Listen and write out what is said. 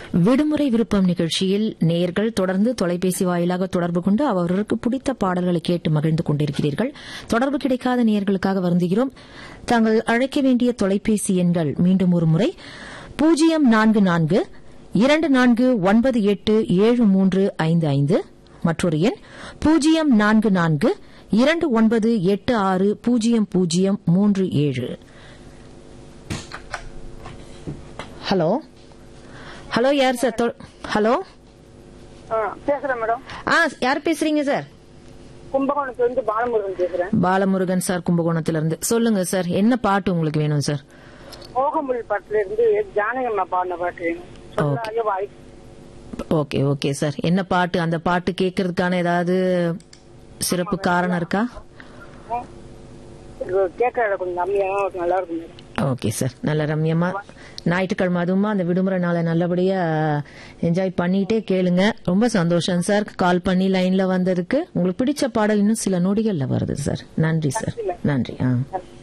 விடுமுறை விருப்பம் நிகழ்ச்சியில் நேயர்கள் தொடர்ந்து தொலைபேசி வாயிலாக தொடர்பு கொண்டு அவர்களுக்கு பிடித்த பாடல்களை கேட்டு மகிழ்ந்து கொண்டிருக்கிறீர்கள் தொடர்பு கிடைக்காத நேயர்களுக்காக வருந்துகிறோம் தாங்கள் அழைக்க வேண்டிய தொலைபேசி எண்கள் மீண்டும் ஒரு முறை பூஜ்ஜியம் நான்கு நான்கு இரண்டு நான்கு ஒன்பது எட்டு ஏழு மூன்று ஐந்து ஐந்து மற்றொரு எண் பூஜ்ஜியம் நான்கு நான்கு இரண்டு ஒன்பது எட்டு ஆறு பூஜ்ஜியம் பூஜ்ஜியம் மூன்று ஏழு ஹலோ ஹலோ யார் சார் தொ- ஹலோ ஆ, பேசுறேன் மேடம் ஆ யார் பேசுறீங்க சார் கும்பகோணத்துல இருந்து பாலமுருகன் பேசுறேன் பாலமுருகன் சார் கும்பகோணத்திலிருந்து சொல்லுங்க சார் என்ன பாட்டு உங்களுக்கு வேணும் சார் மோகமுல் பாட்டுல இருந்து ஜானகம்மா பாடின பாட்டு வேணும். சொல்லாய வாய் ஓகே ஓகே சார் என்ன பாட்டு அந்த பாட்டு கேட்கறதுக்கான ஏதாவது சிறப்பு காரணம் இருக்கா கேட்கற கொஞ்சம் கம்மியா நல்லா இருக்கும் மேடம் ஓகே சார் நல்ல ரம்யமா ஞாயிற்றுக்கிழமை அதுவுமா அந்த விடுமுறை நாளை நல்லபடியா என்ஜாய் பண்ணிட்டே கேளுங்க ரொம்ப சந்தோஷம் சார் கால் பண்ணி லைன்ல வந்ததுக்கு உங்களுக்கு பிடிச்ச பாடல் இன்னும் சில நொடிகள்ல வருது சார் நன்றி சார் நன்றி ஆ